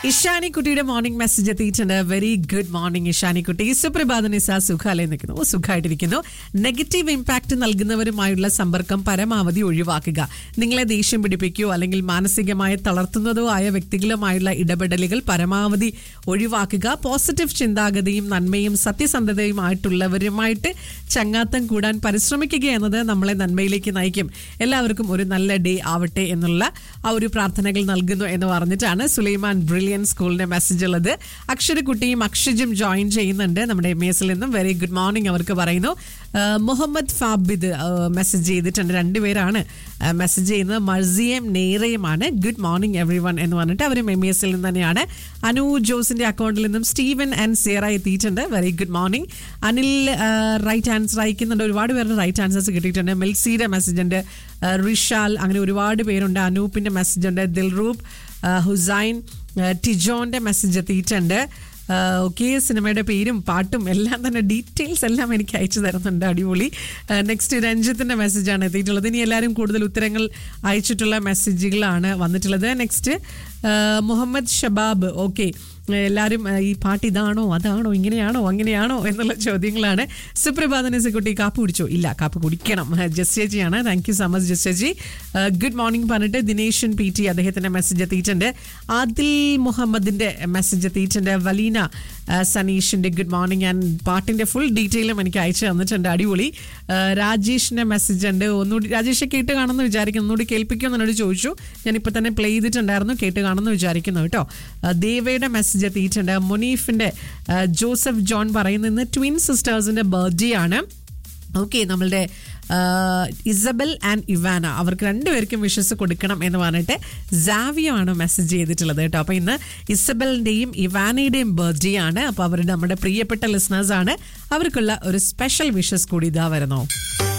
ഇഷാനിക്കുട്ടിയുടെ morning message എത്തിയിട്ടുണ്ട് very good morning ഇഷാനിക്കുട്ടി സുപ്രഭാത നിസ സുഖാലയം നിൽക്കുന്നു ഓ സുഖമായിട്ടിരിക്കുന്നു നെഗറ്റീവ് ഇമ്പാക്ട് നൽകുന്നവരുമായുള്ള സമ്പർക്കം പരമാവധി ഒഴിവാക്കുക നിങ്ങളെ ദേഷ്യം പിടിപ്പിക്കുകയോ അല്ലെങ്കിൽ മാനസികമായി തളർത്തുന്നതോ ആയ വ്യക്തികളുമായുള്ള ഇടപെടലുകൾ പരമാവധി ഒഴിവാക്കുക പോസിറ്റീവ് ചിന്താഗതിയും നന്മയും സത്യസന്ധതയുമായിട്ടുള്ളവരുമായിട്ട് ചങ്ങാത്തം കൂടാൻ പരിശ്രമിക്കുക എന്നത് നമ്മളെ നന്മയിലേക്ക് നയിക്കും എല്ലാവർക്കും ഒരു നല്ല ഡേ ആവട്ടെ എന്നുള്ള ആ ഒരു പ്രാർത്ഥനകൾ നൽകുന്നു എന്ന് പറഞ്ഞിട്ടാണ് സുലൈമാൻ ബ്രില്യൻ സ്കൂളിന്റെ മെസ്സേജ് ഉള്ളത് അക്ഷരക്കുട്ടിയും അക്ഷജും ജോയിൻ ചെയ്യുന്നുണ്ട് നമ്മുടെ എം എസിൽ നിന്നും വെരി ഗുഡ് മോർണിംഗ് അവർക്ക് പറയുന്നു ആ, മുഹമ്മദ് ഫാബിദ് മെസ്സേജ് ചെയ്തിട്ടുണ്ട് രണ്ടുപേരാണ് മെസ്സേജ് ചെയ്യുന്നത് മർസിയം നേറയുമാണ് ഗുഡ് മോർണിംഗ് എവറി വൺ എന്ന് പറഞ്ഞിട്ട് അവരും എം എസിൽ നിന്ന് തന്നെയാണ് അനു ജോസിന്റെ അക്കൗണ്ടിൽ നിന്നും സ്റ്റീവൻ ആൻഡ് സേറ എത്തിയിട്ടുണ്ട് very good morning Anil right answer അയക്കുന്നുണ്ട് ഒരുപാട് പേരുടെ റൈറ്റ് ആൻസേഴ്സ് കിട്ടിയിട്ടുണ്ട് മെൽസിയുടെ മെസ്സേജ് ഉണ്ട് ആ, റിഷാൽ അങ്ങനെ ഒരുപാട് പേരുണ്ട് അനൂപ്പിന്റെ മെസ്സേജ് ഉണ്ട് ദിൽറൂബ് ആ, ഹുസൈൻ ആ, ടിജോന്റെ മെസ്സേജ് എത്തിയിട്ടുണ്ട് ഓക്കെ സിനിമയുടെ പേരും പാട്ടും എല്ലാം തന്നെ ഡീറ്റെയിൽസ് എല്ലാം എനിക്ക് അയച്ചു തരുന്നുണ്ട് അടിപൊളി നെക്സ്റ്റ് രഞ്ജിത്തിന്റെ മെസ്സേജാണ് എത്തിയിട്ടുള്ളത് ഇനി എല്ലാവരും കൂടുതൽ ഉത്തരങ്ങൾ അയച്ചിട്ടുള്ള മെസ്സേജുകളാണ് വന്നിട്ടുള്ളത് നെക്സ്റ്റ് മുഹമ്മദ് ഷബാബ് ഓക്കെ എല്ലാവരും ആ, ഈ പാട്ട് ഇതാണോ അതാണോ ഇങ്ങനെയാണോ അങ്ങനെയാണോ എന്നുള്ള ചോദ്യങ്ങളാണ് സുപ്രഭാത നിസക്കുട്ടി കാപ്പ് കുടിച്ചോ ഇല്ല കാപ്പ് കുടിക്കണം ജസ് ചേച്ചിയാണ് താങ്ക് യു സോ മച്ച് ജസ് ചേച്ചി ഗുഡ് മോർണിംഗ് പറഞ്ഞിട്ട് ദിനേശൻ പി ടി അദ്ദേഹത്തിന്റെ മെസ്സേജ് എത്തിയിട്ടുണ്ട് ആദിൽ മുഹമ്മദിന്റെ മെസ്സേജ് എത്തിയിട്ടുണ്ട് വലീന ആ, സനീഷിന്റെ ഗുഡ് മോർണിംഗ് ആൻഡ് പാട്ടിന്റെ ഫുൾ ഡീറ്റെയിലും എനിക്ക് അയച്ചു തന്നിട്ടുണ്ട് അടിപൊളി ആ, രാജേഷിന്റെ മെസ്സേജ് ഉണ്ട് ഒന്നുകൂടി രാജേഷ് കേട്ട് കാണുമെന്ന് വിചാരിക്കുന്നു ഒന്നുകൂടി കേൾപ്പിക്കുമെന്ന് എന്നോട് ചോദിച്ചു ഞാൻ ഇപ്പൊ തന്നെ പ്ലേ ചെയ്തിട്ടുണ്ടായിരുന്നു കേട്ട് കാണുമെന്ന് വിചാരിക്കുന്നു കേട്ടോ ആ, ദേവയുടെ മെസ്സേജ് എത്തിയിട്ടുണ്ട് മുനീഫിന്റെ ആ, ജോസഫ് ജോൺ പറയുന്നത് ട്വിൻ സിസ്റ്റേഴ്സിന്റെ ബർത്ത്ഡേ ആണ് ഓക്കെ നമ്മളുടെ ആ, ഇസബൽ ആൻഡ് ഇവാന അവർക്ക് രണ്ടുപേർക്കും വിഷസ് കൊടുക്കണം എന്ന് പറഞ്ഞിട്ട് സാവിയോ ആണ് മെസ്സേജ് ചെയ്തിട്ടുള്ളത് കേട്ടോ അപ്പോൾ ഇന്ന് ഇസബലിൻ്റെയും ഇവാനയുടെയും ബർത്ത്ഡേ ആണ് അപ്പോൾ അവരുടെ നമ്മുടെ പ്രിയപ്പെട്ട ലിസണേഴ്സ് ആണ് അവർക്കുള്ള ഒരു സ്പെഷ്യൽ വിഷസ് കൂടി ഇതാ വരുന്നു